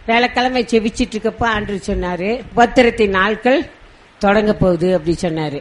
வேலைக்கிழமை செவிச்சிட்டு இருக்கப்போ ஆண்டு சொன்னாரு உபத்திரத்தின் நாட்கள் தொடங்க போகுது அப்படி சொன்னாரு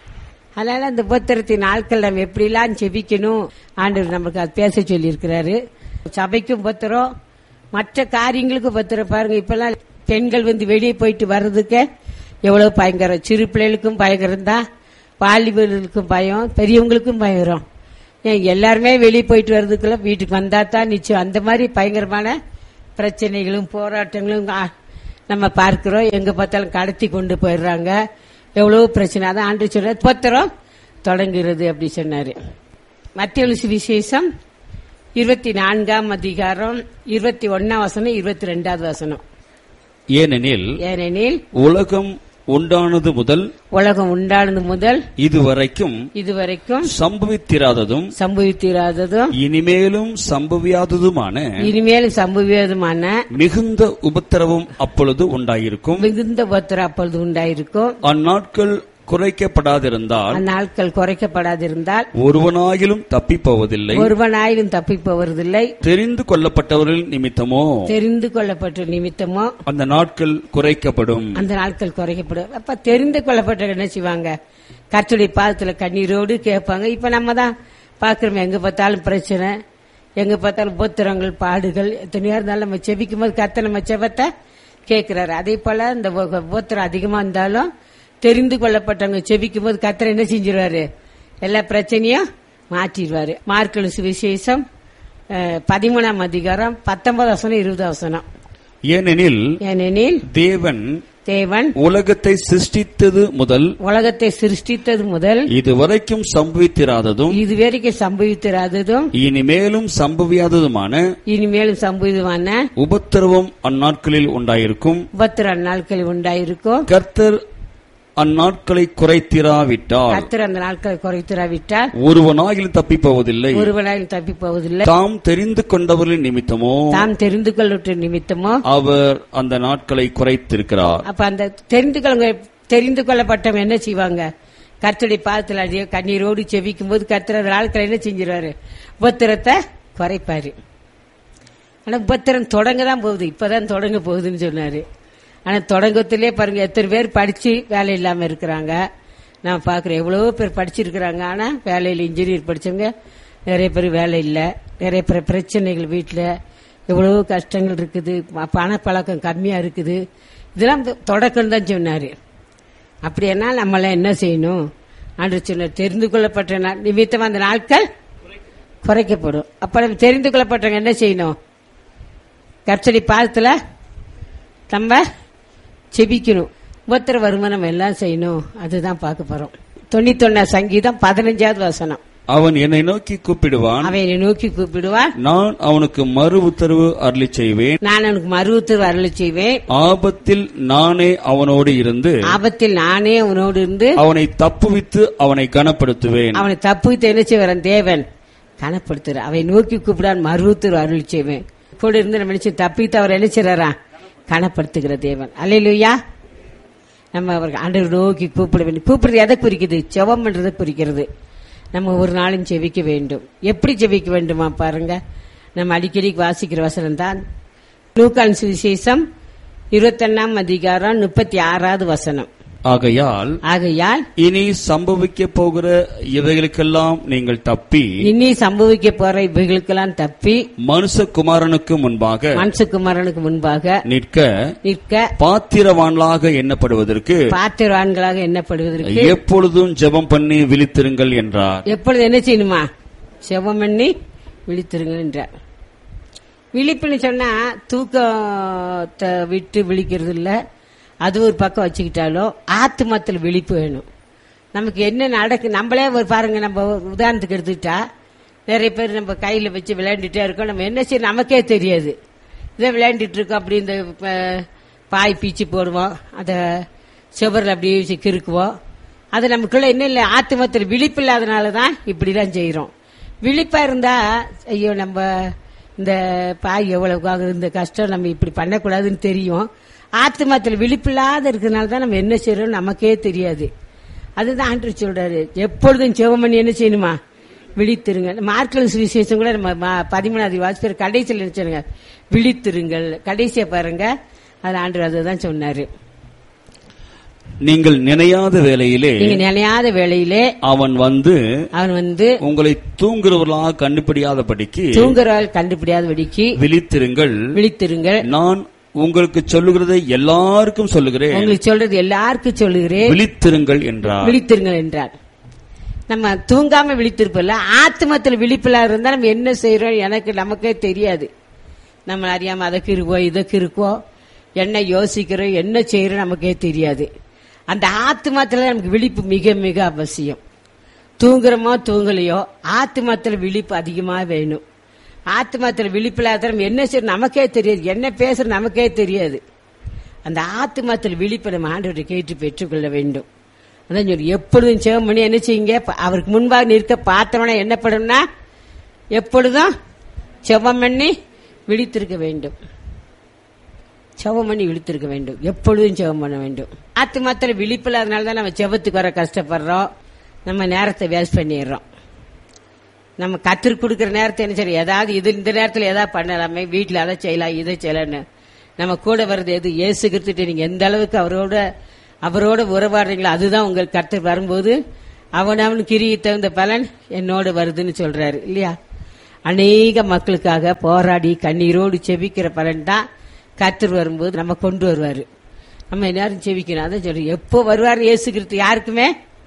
அதனால அந்த உபத்திரத்தின் நாட்கள் நம்ம எப்படிலாம் செபிக்கணும் ஆண்டவர் நமக்கு அது பேச சொல்லியிருக்கிறாரு சபைக்கும் உபத்திரம் மற்ற காரியங்களுக்கும் உபத்திரம் பாருங்க இப்பெல்லாம் பெண்கள் வந்து வெளியே போயிட்டு வர்றதுக்கு எவ்வளவு பயங்கரம் சிறு பிள்ளைகளுக்கும் பயங்கரம் தான் வாலிபர்களுக்கும் பயம் பெரியவங்களுக்கும் பயம் ஏன் எல்லாருமே வெளியே போயிட்டு வர்றதுக்குள்ள வீட்டுக்கு வந்தா தான் நிச்சயம் அந்த மாதிரி பயங்கரமான பிரச்சனைகளும் போராட்டங்களும் ஆ, நம்ம பார்க்கிறோம் எங்க பார்த்தாலும் கடத்தி கொண்டு போயிடுறாங்க எவ்வளவு பிரச்சனை அதான் ஆண்டு சொல்ற பத்திரம் தொடங்குகிறது அப்படி சொன்னாரு மத்திய விசேஷம் இருபத்தி நான்காம் அதிகாரம் இருபத்தி ஒன்னாம் வசனம் இருபத்தி ரெண்டாவது வசனம் ஏனெனில் ஏனெனில் உலகம் உண்டானது முதல் உலகம் உண்டானது முதல் இதுவரைக்கும் இதுவரைக்கும் சம்பவித்திராததும் சம்பவித்திராததும் இனிமேலும் சம்பவியாததுமான இனிமேல் சம்பவியதுமான மிகுந்த உபத்திரவம் அப்பொழுது உண்டாயிருக்கும் மிகுந்த உபத்திரம் அப்பொழுது உண்டாயிருக்கும் அந்நாட்கள் குறைக்கப்படாதிருந்தால் அந்நாட்கள் குறைக்கப்படாதிருந்தால் ஒருவனாயிலும் தப்பிப்போவதில்லை ஒருவனாயிலும் தப்பி போவதில்லை தெரிந்து கொள்ளப்பட்டவர்கள் நிமித்தமோ தெரிந்து கொள்ளப்பட்ட நிமித்தமோ அந்த நாட்கள் குறைக்கப்படும் அந்த நாட்கள் குறைக்கப்படும் அப்ப தெரிந்து கொள்ளப்பட்ட என்ன செய்வாங்க கர்த்தருடைய பாதத்துல கண்ணீரோடு கேட்பாங்க இப்ப நம்ம தான் பாக்குறோம் எங்க பார்த்தாலும் பிரச்சனை எங்க பார்த்தாலும் உபத்திரங்கள் பாடுகள் எத்தனையோ இருந்தாலும் நம்ம செபிக்கும் போது கத்த நம்ம செபத்தை கேட்கிறாரு அதே போல இந்த உப- உபத்திரம் அதிகமா இருந்தாலும் தெரிந்து கொள்ளப்பட்டவங்க செபிக்கும் போது கத்தர் என்ன செஞ்சிருவாரு எல்லா பிரச்சனையும் மாற்றிடுவாரு மார்க்கல் சுவிசேஷம் அஹ், பதிமூணாம் அதிகாரம் பத்தொன்பது வசனம் இருபது வசனம் ஏனெனில் ஏனெனில் தேவன் தேவன் உலகத்தை சிருஷ்டித்தது முதல் உலகத்தை சிருஷ்டித்தது முதல் இதுவரைக்கும் சம்பவித்திராததும் இதுவரைக்கும் சம்பவித்திராததும் இனிமேலும் சம்பவியாததுமான இனிமேலும் சம்பவிதமான உபத்திரவம் அந்நாட்களில் உண்டாயிருக்கும் உபத்திர நாட்கள் உண்டாயிருக்கும் கர்த்தர் அந்நாட்களை குறைத்திராவிட்டால் கர்த்தர் அந்த நாட்களை குறைத்திராவிட்டால் ஒருவனாகிலும் தப்பிப்போவதில்லை ஒருவனாலும் தப்பி போவதில்லை தாம் தெரிந்து கொண்டவர்களின் நிமித்தமோ தாம் தெரிந்து கொள்ளட்ட நிமித்தமோ அவர் அந்த நாட்களை குறைத்திருக்கிறார் அப்ப அந்த தெரிந்து கொள்ள தெரிந்து கொள்ளப்பட்டவங்க என்ன செய்வாங்க கர்த்தருடைய பாதத்தில் அடிய கண்ணீரோடு செவிக்கும் போது கர்த்தர் அந்த நாட்களை என்ன செஞ்சிருவாரு உபத்திரத்தை குறைப்பாரு ஆனா உபத்திரம் தொடங்க தான் போகுது இப்பதான் தொடங்க போகுதுன்னு சொன்னாரு ஆனா தொடங்கத்திலே பாருங்க எத்தனை பேர் படிச்சு வேலை இல்லாம இருக்கிறாங்க நான் பாக்குறேன் எவ்வளவோ பேர் படிச்சிருக்கிறாங்க ஆனா வேலையில் இன்ஜினியர் படிச்சவங்க நிறைய பேர் வேலை இல்லை நிறைய பேர் பிரச்சனைகள் வீட்டில் எவ்வளவோ கஷ்டங்கள் இருக்குது ப- பணப்பழக்கம் கம்மியா இருக்குது இதெல்லாம் தொடக்கம் தான் சொன்னாரு அப்படின்னா நம்மளாம் என்ன செய்யணும் ஆண்டு சொன்னார் தெரிந்து கொள்ளப்பட்ட நாள் நிமித்தம் அந்த நாட்கள் குறைக்கப்படும் அப்ப நம்ம தெரிந்து கொள்ளப்பட்டவங்க என்ன செய்யணும் கர்த்தடி பாதத்துல நம்ம செபிக்கணும் உபத்திர வருமானம் எல்லாம் செய்யணும் அதுதான் பார்க்க போறோம் தொண்ணூத்தொன்னா சங்கீதம் பதினஞ்சாவது வசனம் அவன் என்னை நோக்கி கூப்பிடுவான் அவன் என்னை நோக்கி கூப்பிடுவான் நான் அவனுக்கு மறு உத்தரவு அருளி செய்வேன் நான் அவனுக்கு மருவத்தூர் அருளை செய்வேன் ஆபத்தில் நானே அவனோடு இருந்து ஆபத்தில் நானே அவனோடு இருந்து அவனை தப்புவித்து அவனை கனப்படுத்துவேன் அவனை தப்புவித்து என்ன செய்வான் தேவன் கனப்படுத்துற அவனை நோக்கி கூப்பிடான் மருவத்தூர் அருள் செய்வேன் கூட இருந்து நம்ம நினைச்சு தப்பித்து அவர் என்ன செய்றாராம் கனப்படுத்துகிற தேவன் அல்லையா நம்ம அவருக்கு ஆண்டவர் நோக்கி கூப்பிட வேண்டும் கூப்பிடுறது எதை குறிக்குது செவம் பண்றதை குறிக்கிறது நம்ம ஒரு நாளும் செவிக்க வேண்டும் எப்படி செவிக்க வேண்டுமா பாருங்க நம்ம அடிக்கடி வாசிக்கிற வசனம் தான் லூக்கான் சுவிசேஷம் இருபத்தொன்னாம் அதிகாரம் முப்பத்தி ஆறாவது வசனம் ஆகையால் ஆகையால் இனி சம்பவிக்க போகிற இவைகளுக்கெல்லாம் நீங்கள் தப்பி இனி சம்பவிக்க போற இவைகளுக்கெல்லாம் தப்பி மனுஷகுமாரனுக்கு முன்பாக மனுஷகுமாரனுக்கு முன்பாக நிற்க நிற்க பாத்திரவான்களாக எண்ணப்படுவதற்கு பாத்திரவான்களாக எண்ணப்படுவதற்கு எப்பொழுதும் ஜெபம் பண்ணி விழித்திருங்கள் என்றார் எப்பொழுது என்ன செய்யணுமா செவம் பண்ணி விழித்திருங்க என்றார் விழிப்புன்னு சொன்னா தூக்கத்தை விட்டு விழிக்கிறது இல்ல அது ஒரு பக்கம் வச்சுக்கிட்டாலும் ஆத்துமத்தில் விழிப்பு வேணும் நமக்கு என்ன நடக்கு நம்மளே ஒரு பாருங்க நம்ம உதாரணத்துக்கு எடுத்துக்கிட்டா நிறைய பேர் நம்ம கையில வச்சு விளையாண்டுட்டே இருக்கோம் நம்ம என்ன செய்ய நமக்கே தெரியாது இதை விளையாண்டுட்டு இருக்கோம் அப்படி இந்த அஹ், பாய் பீச்சு போடுவோம் அதை சுவரில் அப்படியே வச்சு கிறுக்குவோம் அது நமக்குள்ள என்ன இல்லை ஆத்துமத்தில் விழிப்பு இல்லாதனால தான் இப்படிதான் செய்யறோம் விழிப்பா இருந்தா ஐயோ நம்ம இந்த பாய் எவ்வளவு ஆகுது இந்த கஷ்டம் நம்ம இப்படி பண்ணக்கூடாதுன்னு தெரியும் ஆத்துமத்தில் விழிப்பில்லாத இருக்கிறதுனால தான் நம்ம என்ன செய்யறோம் நமக்கே தெரியாது அதுதான் ஆண்டு சொல்றாரு எப்பொழுதும் சிவமணி என்ன செய்யணுமா விழித்திருங்கள் மார்க்கல் சுவிசேஷம் கூட நம்ம ம- பதிமூணாவது வாசிப்பர் கடைசியில் நினைச்சாருங்க விழித்திருங்கள் கடைசியா பாருங்க அது ஆண்டு அதுதான் சொன்னாரு நீங்கள் நினையாத வேளையிலே நீங்க நினையாத வேளையிலே அவன் வந்து அவன் வந்து உங்களை தூங்குறவர்களாக கண்டுபிடியாதபடிக்கு தூங்குறால் கண்டுபிடியாதபடிக்கு விழித்திருங்கள் விழித்திருங்கள் நான் உங்களுக்கு சொல்லுகிறதை எல்லாருக்கும் சொல்லுகிறேன் உங்களுக்கு சொல்றது எல்லாருக்கும் சொல்லுகிறேன் விழித்திருங்கள் என்றார் விழித்திருங்கள் என்றார் நம்ம தூங்காம விழித்திருப்போம்ல ஆத்மத்தில் விழிப்பில்லா இருந்தா நம்ம என்ன செய்யறோம் எனக்கு நமக்கே தெரியாது நம்ம அறியாம அதற்கு இருக்கோ இதற்கு இருக்கோ என்ன யோசிக்கிறோம் என்ன செய்யறோம் நமக்கே தெரியாது அந்த ஆத்மத்துல நமக்கு விழிப்பு மிக மிக அவசியம் தூங்குறோமோ தூங்கலையோ ஆத்மத்துல விழிப்பு அதிகமா வேணும் ஆத்மத்துல விழிப்பில்லாத நம்ம என்ன செய்யறோம் நமக்கே தெரியாது என்ன பேசுற நமக்கே தெரியாது அந்த ஆத்மத்தில் விழிப்பை நம்ம ஆண்டவரை கேட்டு பெற்றுக்கொள்ள வேண்டும் அதான் சொல்லி எப்பொழுதும் செவம் பண்ணி என்ன செய்யுங்க ப- அவருக்கு முன்பாக நிற்க பார்த்தவன என்ன பண்ணும்னா எப்பொழுதும் செவம் பண்ணி விழித்திருக்க வேண்டும் செவம் பண்ணி விழித்திருக்க வேண்டும் எப்பொழுதும் செவம் பண்ண வேண்டும் ஆத்மாத்திர விழிப்பில்லாதனால தான் நம்ம செவத்துக்கு வர கஷ்டப்படுறோம் நம்ம நேரத்தை வேஸ்ட் பண்ணிடுறோம் நம்ம கத்திரி கொடுக்குற நேரத்தை என்ன சரி ஏதாவது இது இந்த நேரத்தில் ஏதாவது பண்ணலாமே வீட்டில் அதை செய்யலாம் இதை செய்யலாம்னு நம்ம கூட வர்றது எது இயேசு கிறிஸ்துட்டு நீங்க எந்த அளவுக்கு அவரோட அவரோட உறவாடுறீங்களோ அதுதான் உங்கள் கர்த்தர் வரும்போது அவன் அவன் கிரியை தகுந்த பலன் என்னோட வருதுன்னு சொல்றாரு இல்லையா அநேக மக்களுக்காக போராடி கண்ணீரோடு செபிக்கிற பலன் தான் கர்த்தர் வரும்போது நம்ம கொண்டு வருவாரு நம்ம எல்லாரும் செபிக்கணும் அதான் சொல்றேன் எப்போ வருவார் இயேசு கிறிஸ்து யாருக்குமே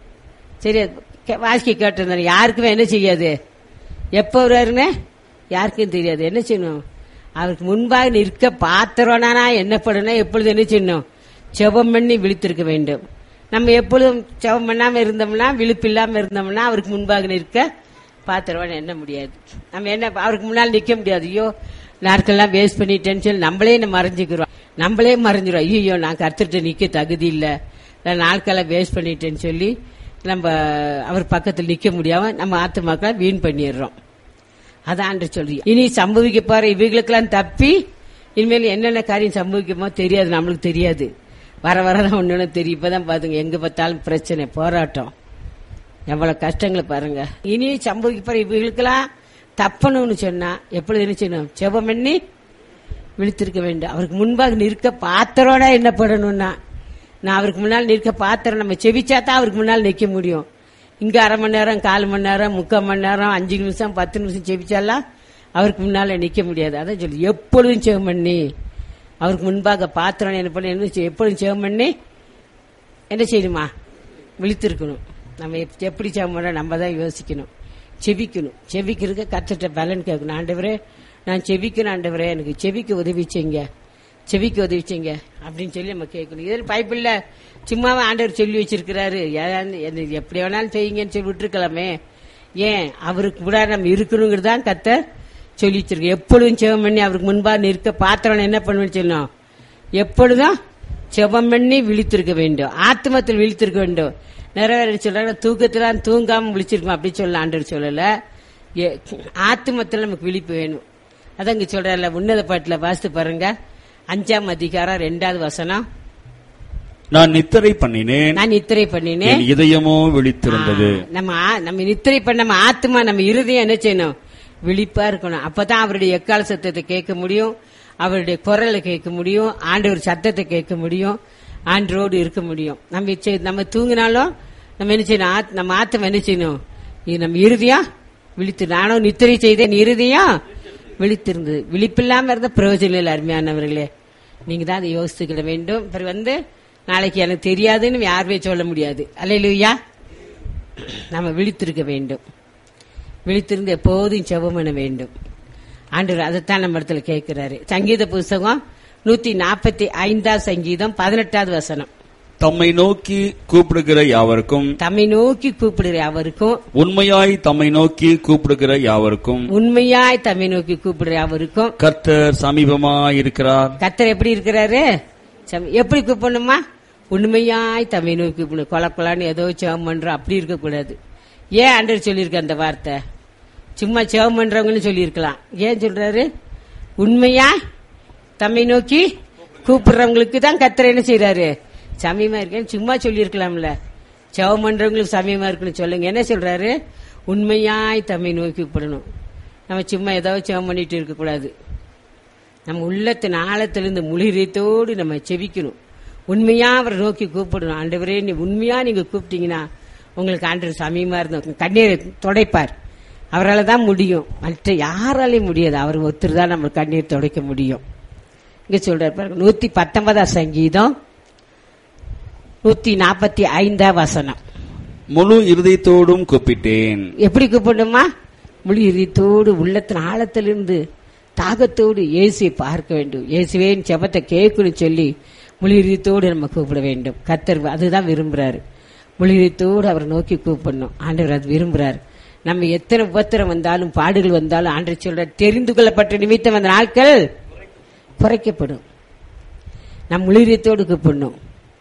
சரி கே- வாசிக்க கேட்டிருந்தேன் யாருக்குமே என்ன செய்யாது எப்போ வருவாருன்னு யாருக்கும் தெரியாது என்ன செய்யணும் அவருக்கு முன்பாக நிற்க பாத்திரம்னா என்ன பண்ணணும் எப்பொழுது என்ன செய்யணும் செபம் பண்ணி விழித்திருக்க வேண்டும் நம்ம எப்பொழுதும் செபம் பண்ணாம இருந்தோம்னா விழிப்பு இல்லாம இருந்தோம்னா அவருக்கு முன்பாக நிற்க பாத்திரவான என்ன முடியாது நம்ம என்ன அவருக்கு முன்னால் நிக்க முடியாது ஐயோ நாட்கள்லாம் வேஸ்ட் பண்ணிட்டேன்னு சொல்லி நம்மளே நம்ம மறைஞ்சுக்கிறோம் நம்மளே மறைஞ்சிரும் ஐயோ நான் கருத்துட்டு நிக்க தகுதி இல்ல நான் நாட்கள்லாம் வேஸ்ட் பண்ணிட்டேன்னு சொல்லி நம்ம அவர் பக்கத்தில் நிக்க முடியாம நம்ம ஆத்துமாக்களை வீண் பண்ணிடுறோம் அதான் ஆண்டு சொல்லி இனி சம்பவிக்க போற இவைகளுக்கெல்லாம் தப்பி இனிமேல் என்னென்ன காரியம் சம்பவிக்குமோ தெரியாது நம்மளுக்கு தெரியாது வர வரதான் ஒண்ணு தெரியும் இப்பதான் பாத்துங்க எங்க பார்த்தாலும் பிரச்சனை போராட்டம் எவ்வளவு கஷ்டங்களை பாருங்க இனி சம்பவிக்க போற இவைகளுக்கெல்லாம் தப்பணும்னு சொன்னா எப்பொழுது என்ன செய்யணும் செபம் பண்ணி விழித்திருக்க வேண்டும் அவருக்கு முன்பாக நிற்க பாத்திரோட என்ன பண்ணணும்னா நான் அவருக்கு முன்னால் நிற்க பாத்திரம் நம்ம செவிச்சா தான் அவருக்கு முன்னால் நிற்க முடியும் இங்க அரை மணி நேரம் கால் மணி நேரம் முக்கால் மணி நேரம் அஞ்சு நிமிஷம் பத்து நிமிஷம் செவிச்சாலாம் அவருக்கு முன்னால நிக்க முடியாது அதான் சொல்லி எப்பொழுதும் செவம் பண்ணி அவருக்கு முன்பாக பாத்திரம் என்ன பண்ணி என்ன செய்ய- எப்பொழுதும் செவம் பண்ணி என்ன செய்யணுமா விழித்திருக்கணும் நம்ம எப்- எப்படி செவம் பண்ண நம்ம தான் யோசிக்கணும் செபிக்கணும் செபிக்கிறதுக்கு கத்துட்ட பலன் கேட்கணும் ஆண்டவரே நான் செபிக்கணும் ஆண்டவரே எனக்கு செபிக்க உதவி செய்யுங்க செபிக்க உதவி செய்யுங்க அப்படின்னு சொல்லி நம்ம கேட்கணும் இதில் பைபிள்ல சும்மாவே ஆண்டவர் சொல்லி வச்சிருக்கிறாரு ஏதாவது என்ன எப்படி வேணாலும் செய்யுங்கன்னு சொல்லி விட்டுருக்கலாமே ஏன் அவருக்கு கூட நம்ம இருக்கணுங்கிறது தான் கத்த சொல்லி வச்சிருக்கு எப்பொழுதும் செவம் பண்ணி அவருக்கு முன்பா நிற்க பாத்திரம் என்ன பண்ணுவேன்னு சொல்லணும் எப்பொழுதும் செபம் பண்ணி விழித்திருக்க வேண்டும் ஆத்மத்தில் விழித்திருக்க வேண்டும் நிறைவேற சொல்றாங்க தூக்கத்துல தூங்காம விழிச்சிருக்கோம் அப்படி சொல்ல ஆண்டவர் சொல்லல ஏ- ஆத்மத்தில் நமக்கு விழிப்பு வேணும் அதான் இங்க சொல்றல உன்னத பாட்டுல வாசித்து பாருங்க அஞ்சாம் அதிகாரம் ரெண்டாவது வசனம் நான் நித்திரை பண்ணினேன் நான் நித்திரை பண்ணினேன் என் இதயமோ விழித்திருந்தது ஆ, நம்ம ஆ- நம்ம நித்திரை பண்ண நம்ம ஆத்மா நம்ம இருதயம் என்ன செய்யணும் விழிப்பா இருக்கணும் அப்பதான் அவருடைய எக்கால சத்தத்தை கேட்க முடியும் அவருடைய குரலை கேட்க முடியும் ஆண்டவர் சத்தத்தை கேட்க முடியும் ஆண்டரோடு இருக்க முடியும் நம்ம செ- நம்ம தூங்கினாலும் நம்ம என்ன செய்யணும் ஆத்- நம்ம ஆத்மா என்ன செய்யணும் இது நம்ம இருதயம் விழித்து நானும் நித்திரை செய்தேன் இருதயம் விழித்திருந்தது விழிப்பில்லாம இருந்த பிரயோஜனம் இல்லை அருமையானவர்களே நீங்க தான் அதை யோசித்துக்கிட வேண்டும் அப்புறம் வந்து நாளைக்கு எனக்கு தெரியாதுன்னு யாருமே சொல்ல முடியாது அல்லையா நம்ம விழித்திருக்க வேண்டும் விழித்திருந்து எப்போதும் செபம் பண்ண வேண்டும் ஆண்டவர் அதைத்தான் நம்ம இடத்துல கேட்கிறாரு சங்கீத புஸ்தகம் நூத்தி நாற்பத்தி ஐந்தாவது சங்கீதம் பதினெட்டாவது வசனம் தம்மை நோக்கி கூப்பிடுகிற யாவருக்கும் தம்மை நோக்கி கூப்பிடுகிற அவருக்கும் உண்மையாய் தம்மை நோக்கி கூப்பிடுகிற யாவருக்கும் உண்மையாய் தம்மை நோக்கி கூப்பிடுற அவருக்கும் கர்த்தர் சமீபமாய் இருக்கிறார் கத்தர் எப்படி இருக்கிறாரு சம்- எப்படி கூப்பிடணுமா உண்மையாய் தம்மை நோக்கி கூப்பிடணும் கொல கொலான்னு ஏதோ சேவம் பண்றோம் அப்படி இருக்கக்கூடாது ஏன் ஆண்டவர் சொல்லியிருக்க அந்த வார்த்தை சும்மா சேவம் பண்றவங்கன்னு சொல்லியிருக்கலாம் ஏன் சொல்றாரு உண்மையா தம்மை நோக்கி கூப்பிடுறவங்களுக்கு தான் கத்தர் என்ன செய்யறாரு சமயமா இருக்கேன்னு சும்மா சொல்லியிருக்கலாம்ல சேவம் பண்றவங்களுக்கு சமயமா இருக்குன்னு சொல்லுங்க என்ன சொல்றாரு உண்மையாய் தம்மை நோக்கி கூப்பிடணும் நம்ம சும்மா ஏதோ செவம் பண்ணிட்டு இருக்கக்கூடாது நம்ம உள்ளத்தின் ஆழத்திலிருந்து முளிரியத்தோடு நம்ம செவிக்கணும் உண்மையா அவரை நோக்கி கூப்பிடணும் ஆண்டவரே நீ உண்மையா நீங்க கூப்பிட்டீங்கன்னா உங்களுக்கு ஆண்டவர் சமயமா இருந்தோம் கண்ணீரை துடைப்பார் அவரால் தான் முடியும் மற்ற யாராலையும் முடியாது அவர் ஒருத்தர் தான் நம்ம கண்ணீர் துடைக்க முடியும் இங்க சொல்றாரு பாருங்க நூத்தி பத்தொன்பதாம் சங்கீதம் நூத்தி நாற்பத்தி ஐந்தாம் வசனம் முழு இருதயத்தோடும் கூப்பிட்டேன் எப்படி கூப்பிடணுமா முழு இதயத்தோடு உள்ளத்தின் ஆழத்திலிருந்து தாகத்தோடு இயேசுவை பார்க்க வேண்டும் இயேசுவேன் செபத்தை கேட்கணும் சொல்லி முழு இதயத்தோடு நம்ம கூப்பிட வேண்டும் கத்தர் அதுதான் விரும்புறாரு முழு இதயத்தோடு அவரை நோக்கி கூப்பிடணும் ஆண்டவர் அது விரும்புறாரு நம்ம எத்தனை உபத்திரம் வந்தாலும் பாடுகள் வந்தாலும் ஆண்டவர் சொல்ற தெரிந்து கொள்ளப்பட்ட நிமித்தம் அந்த நாட்கள் குறைக்கப்படும் நம் முழு இதயத்தோடு கூப்பிடணும்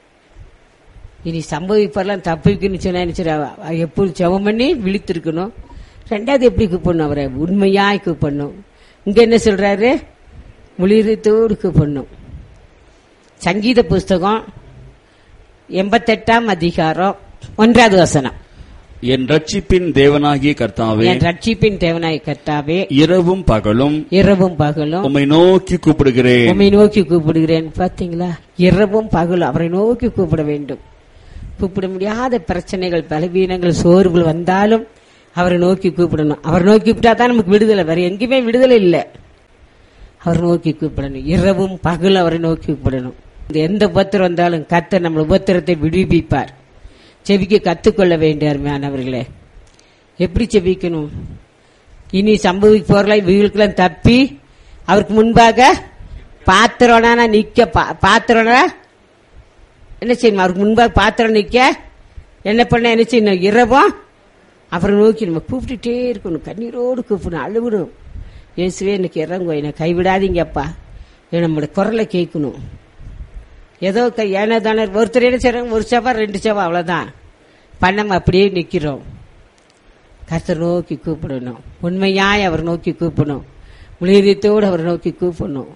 இனி சம்பவிப்பெல்லாம் தப்பிக்குன்னு சொன்னா என்ன செய்றா? அவ எப்படி ஜெபம் பண்ணி விழித்திருக்கணும் ரெண்டாவது எப்படி கூப்பிடணும் அவரை உண்மையாய் கூப்பிடணும் இங்க என்ன சொல்றாரு முளிரத்தோடு கூப்பிடணும் சங்கீத புஸ்தகம் எண்பத்தெட்டாம் அதிகாரம் ஒன்றாவது வசனம் என் ரட்சிப்பின் தேவனாகிய கர்த்தாவே என் ரட்சிப்பின் தேவனாய் கர்த்தாவே இரவும் பகலும் இரவும் பகலும் உம்மை நோக்கி கூப்பிடுகிறேன் உம்மை நோக்கி கூப்பிடுகிறேன் பாத்தீங்களா இரவும் பகலும் அவரை நோக்கி கூப்பிட வேண்டும் கூப்பிட முடியாத பிரச்சனைகள் பலவீனங்கள் சோர்வுகள் வந்தாலும் அவரை நோக்கி கூப்பிடணும் அவரை நோக்கி கூப்பிட்டா தான் நமக்கு விடுதலை வேற எங்கேயுமே விடுதலை இல்லை அவர் நோக்கி கூப்பிடணும் இரவும் பகலும் அவரை நோக்கி கூப்பிடணும் இந்த எந்த உபத்திரம் வந்தாலும் கத்தர் நம்ம உபத்திரத்தை விடுவிப்பார் செவிக்க கத்துக்கொள்ள வேண்டிய அருமையானவர்களே எப்படி செபிக்கணும் இனி சம்பவிக்க போறலாம் இவங்களுக்கெல்லாம் தப்பி அவருக்கு முன்பாக பாத்திரம்னா நிக்க பா- பாத்திரம்னா என்ன செய்யணும் அவருக்கு முன்பாக பாத்திரம் நிக்க என்ன பண்ண என்ன செய்யணும் இரவும் அப்புறம் நோக்கி நம்ம கூப்பிட்டுட்டே இருக்கணும் கண்ணீரோடு கூப்பிடணும் அழுகணும் இயேசுவே எனக்கு இறங்குவோம் என்னை கைவிடாதீங்கப்பா என் நம்மளோட குரலை கேட்கணும் ஏதோ க- ஏனோ தானே ஒருத்தர் என்ன செய்றாங்க ஒரு செவா ரெண்டு செவா அவ்வளவுதான் பண்ணாம அப்படியே நிக்கிறோம் கர்த்தர் நோக்கி கூப்பிடணும் உண்மையாய் அவர் நோக்கி கூப்பிடணும் முழுதத்தோடு அவர் நோக்கி கூப்பிடணும்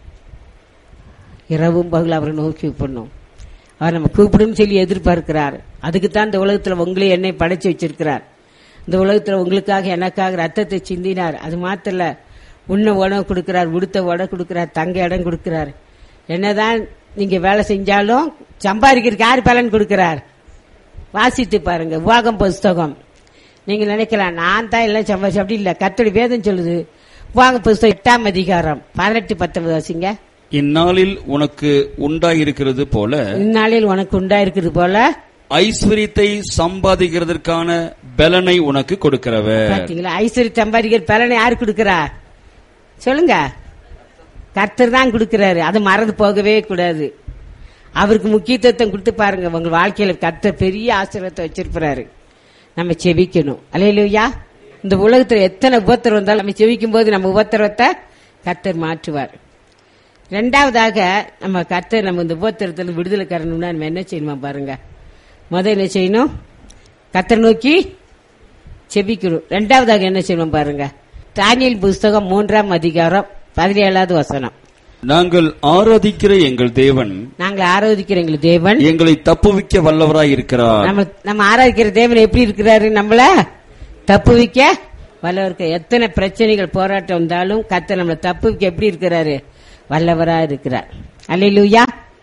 இரவும் பகல் அவரை நோக்கி கூப்பிடணும் அவர் நம்ம கூப்பிடும் சொல்லி எதிர்பார்க்கிறார் அதுக்கு தான் இந்த உலகத்துல உங்களே என்னை படைச்சு வச்சிருக்கிறார் இந்த உலகத்துல உங்களுக்காக எனக்காக ரத்தத்தை சிந்தினார் அது மாத்திரம் இல்ல உண்ண உணவு கொடுக்கிறார் உடுத்த உடை கொடுக்கிறார் தங்க இடம் கொடுக்கிறார் என்னதான் நீங்க வேலை செஞ்சாலும் சம்பாதிக்கிறதுக்கு யார் பலன் கொடுக்கிறார் வாசித்து பாருங்க உவாகம் புஸ்தகம் நீங்க நினைக்கலாம் நான் தான் எல்லாம் சம்பாதிச்சு அப்படி இல்ல கத்தோடி வேதம் சொல்லுது உவாகம் புஸ்தகம் எட்டாம் அதிகாரம் பதினெட்டு பத்தொன்பது வாசிங்க இந்நாளில் உனக்கு உண்டாயிருக்கிறது போல இந்நாளில் உனக்கு உண்டாயிருக்கிறது போல ஐஸ்வர்யத்தை சம்பாதிக்கிறதற்கான பலனை உனக்கு கொடுக்கிறவர் பாத்தீங்களா ஐஸ்வர்ய சம்பாதிக்கிற பலனை யாரு கொடுக்கிறா சொல்லுங்க கர்த்தர் தான் கொடுக்கிறாரு அது மறந்து போகவே கூடாது அவருக்கு முக்கியத்துவம் கொடுத்து பாருங்க உங்க வாழ்க்கையில கர்த்தர் பெரிய ஆசீர்வாதத்தை வச்சிருப்பாரு நம்ம செவிக்கணும் அலையிலுயா இந்த உலகத்துல எத்தனை உபத்திரம் வந்தாலும் நம்ம செவிக்கும் போது நம்ம உபத்திரவத்தை கர்த்தர் மாற்றுவார் ரெண்டாவதாக நம்ம கர்த்தர் நம்ம இந்த உபத்திரத்துல விடுதலை கரணும்னா நம்ம என்ன செய்யணுமா பாருங்க முதல்ல என்ன செய்யணும் கர்த்தர் நோக்கி செபிக்கணும் ரெண்டாவதாக என்ன செய்யணும் பாருங்க தானியல் புஸ்தகம் மூன்றாம் அதிகாரம் பதினேழாவது வசனம் நாங்கள் ஆராதிக்கிற எங்கள் தேவன் நாங்கள் ஆராதிக்கிற எங்கள் தேவன் எங்களை தப்புவிக்க வல்லவராய் இருக்கிறார் நம்ம நம்ம ஆராதிக்கிற தேவன் எப்படி இருக்கிறாரு நம்மள தப்புவிக்க வல்லவருக்கு எத்தனை பிரச்சனைகள் போராட்டம் வந்தாலும் கத்த நம்மளை தப்புவிக்க எப்படி இருக்கிறாரு வல்லவரா இருக்கிறார் அல்லையா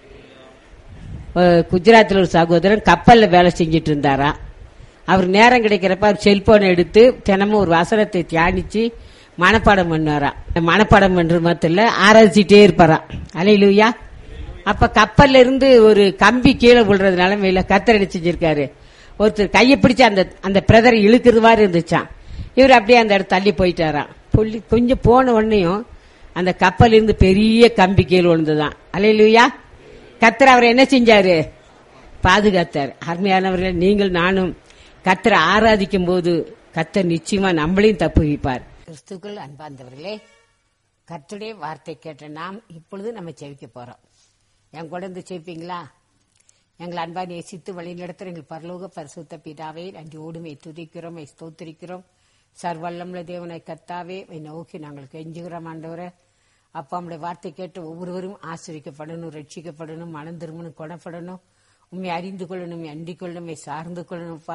குஜராத்தில் ஒரு சகோதரன் கப்பல்ல வேலை செஞ்சிட்டு இருந்தாராம் அவர் நேரம் கிடைக்கிறப்ப அவர் செல்போனை எடுத்து தினமும் ஒரு வசனத்தை தியானிச்சு மனப்பாடம் பண்ணுவாராம் மனப்பாடம் பண்றது மாத்திரம் இல்ல ஆராய்ச்சிட்டே இருப்பாராம் அலையிலுயா அப்ப கப்பல்ல இருந்து ஒரு கம்பி கீழே விழுறது நிலைமையில கத்தரடி செஞ்சிருக்காரு ஒருத்தர் கையை பிடிச்சு அந்த அந்த பிரதரை இழுக்கிறது மாதிரி இருந்துச்சான் இவர் அப்படியே அந்த இடத்த தள்ளி போயிட்டாராம் புள்ளி கொஞ்சம் போன உடனேயும் அந்த கப்பல் இருந்து பெரிய கம்பி கீழே விழுந்துதான் அலையிலுயா கத்தர் அவர் என்ன செஞ்சாரு பாதுகாத்தார் அருமையானவர்கள் நீங்கள் நானும் கத்தரை ஆராதிக்கும் போது கத்தர் நிச்சயமா நம்மளையும் தப்பு வைப்பார் கிறிஸ்துக்கள் அன்பார்ந்தவர்களே கர்த்தருடைய வார்த்தை கேட்ட நாம் இப்பொழுது நம்ம செவிக்க போறோம் என் கூட இருந்து செவிப்பீங்களா எங்கள் அன்பா நேசித்து வழி நடத்துற எங்கள் பரலோக பரிசுத்த பிதாவே நன்றி ஓடுமை துதிக்கிறோம் ஸ்தோத்திரிக்கிறோம் சர்வல்லம்ல தேவனை கத்தாவே மை நோக்கி நாங்கள் கெஞ்சுகிறோம் ஆண்டவரை அப்பா நம்முடைய வார்த்தை கேட்டு ஒவ்வொருவரும் ஆசிரிக்கப்படணும் ரட்சிக்கப்படணும் மனம் திரும்பணும் குணப்படணும் உண்மை அறிந்து கொள்ளணும் உண்மை அண்டிக் கொள்ளணும் உண்மை சார்ந்து கொள்ளணும்ப்பா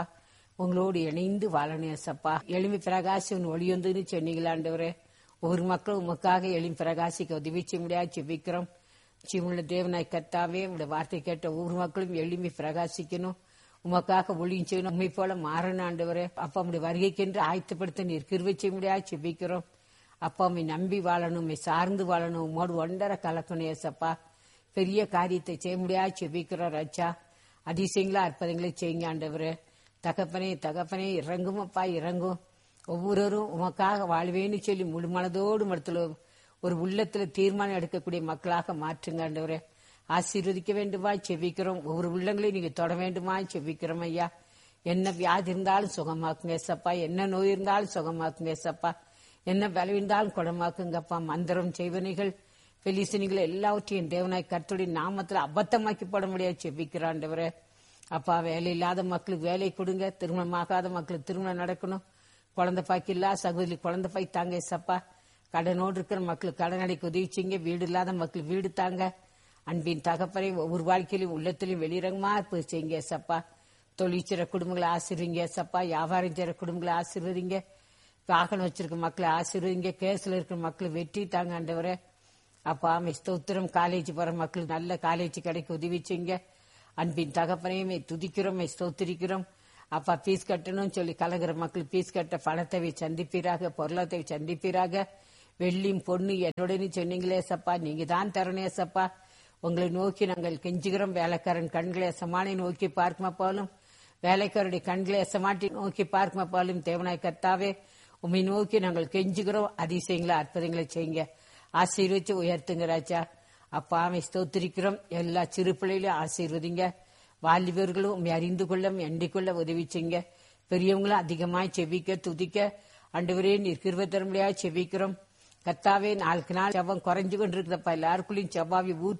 உங்களோடு இணைந்து வாழணும் ஏசப்பா எளிமை பிரகாசி உன் ஒளி வந்துன்னு சொன்னீங்களாண்டவரே ஒவ்வொரு மக்களும் உமக்காக எளிமை பிரகாசிக்க உதவி செய்ய முடியாது செபிக்கிறோம் ஜீவனுள்ள தேவனாய் கத்தாவே உங்களுடைய வார்த்தை கேட்ட ஒவ்வொரு மக்களும் எளிமை பிரகாசிக்கணும் உமக்காக ஒளியும் செய்யணும் உண்மை போல மாறணும் ஆண்டவரே அப்பா உடைய வருகைக்கென்று ஆயத்தப்படுத்த நீர் கிருவை செய்ய முடியாது செபிக்கிறோம் அப்பா உம்மை நம்பி வாழணும் உம்மை சார்ந்து வாழணும் உம்மோடு ஒன்றரை கலக்கணும் ஏசப்பா பெரிய காரியத்தை செய்ய முடியாது செபிக்கிறோம் ராஜா அதிசயங்களா அற்புதங்களை செய்யுங்க ஆண்டவரே தகப்பனே தகப்பனே இறங்கும் அப்பா இறங்கும் ஒவ்வொருவரும் உமக்காக வாழ்வேன்னு சொல்லி முழு மனதோடு மடத்துல ஒரு உள்ளத்துல தீர்மானம் எடுக்கக்கூடிய மக்களாக மாற்றுங்க ஆண்டவரே ஆசீர்வதிக்க வேண்டுமா செவிக்கிறோம் ஒவ்வொரு உள்ளங்களையும் நீங்க தொட வேண்டுமா செவிக்கிறோம் ஐயா என்ன வியாதி இருந்தாலும் சுகமாக்குங்க ஏசப்பா என்ன நோய் இருந்தாலும் சுகமாக்குங்க ஏசப்பா என்ன பலவிருந்தாலும் குணமாக்குங்கப்பா மந்திரம் செய்வனைகள் பெலிசனிகள் எல்லாவற்றையும் தேவனாய் கர்த்தருடைய நாமத்துல அபத்தமாக்கி போட முடியாது செவிக்கிறாண்டவரே அப்பா வேலை இல்லாத மக்களுக்கு வேலை கொடுங்க திருமணமாகாத மக்களுக்கு திருமணம் நடக்கணும் குழந்தை பாய்க்கு இல்ல சகோதரி குழந்தை பாய் தாங்க ஏசப்பா கடனோடு இருக்கிற மக்களுக்கு கடன் அடைக்க உதவிச்சிங்க வீடு இல்லாத மக்களுக்கு வீடு தாங்க அன்பின் தகப்பனை ஒவ்வொரு வாழ்க்கையிலும் உள்ளத்திலும் வெளிரங்கமா போய் செய்யுங்க ஏசப்பா தொழில் செய்ற குடும்பங்களை ஆசிர்வீங்க ஏசப்பா வியாபாரம் செய்ற குடும்பங்களை ஆசீர்வதிங்க வாகனம் வச்சிருக்க மக்களை ஆசீர்வதிங்க கேஸ்ல இருக்கிற மக்களை வெற்றி தாங்க ஆண்டவரே அப்பா ஆமை ஸ்தோத்திரம் காலேஜ் போற மக்களுக்கு நல்ல காலேஜ் கிடைக்க உதவி செய்யுங்க அன்பின் தகப்பனையுமே துதிக்கிறோம் ஸ்தோத்திரிக்கிறோம் அப்பா பீஸ் கட்டணும்னு சொல்லி கலங்குற மக்கள் பீஸ் கட்ட பணத்தை சந்திப்பீராக பொருளத்தை சந்திப்பீராக வெள்ளியும் பொண்ணு என்னுடனே சொன்னீங்களே சப்பா நீங்க தான் தரணும் சப்பா உங்களை நோக்கி நாங்கள் கெஞ்சுகிறோம் வேலைக்காரன் கண்களை எசமானை நோக்கி பார்க்குமா போலும் வேலைக்காரருடைய கண்களை எசமாட்டி நோக்கி பார்க்குமா போலும் தேவனாய் கர்த்தாவே உம்மை நோக்கி நாங்கள் கெஞ்சுகிறோம் அதிசயங்களை அற்புதங்களை செய்யுங்க ஆசீர்வச்சு உயர்த்துங்க ராஜா அப்பா அவை ஸ்தோத்திரிக்கிறோம் எல்லா சிறு பிள்ளைகளையும் ஆசீர்வதிங்க வாலிபர்களும் உண்மை அறிந்து கொள்ள எண்ணிக் கொள்ள உதவி செய்யுங்க பெரியவங்களும் அதிகமாய் செவிக்க துதிக்க அண்டுவரே நீர் கிருப தர முடியாது செவிக்கிறோம் கத்தாவே நாளுக்கு நாள் செவ்வம் குறைஞ்சு கொண்டிருக்கிறப்ப எல்லாருக்குள்ளயும் செவ்வாவி ஊற்றி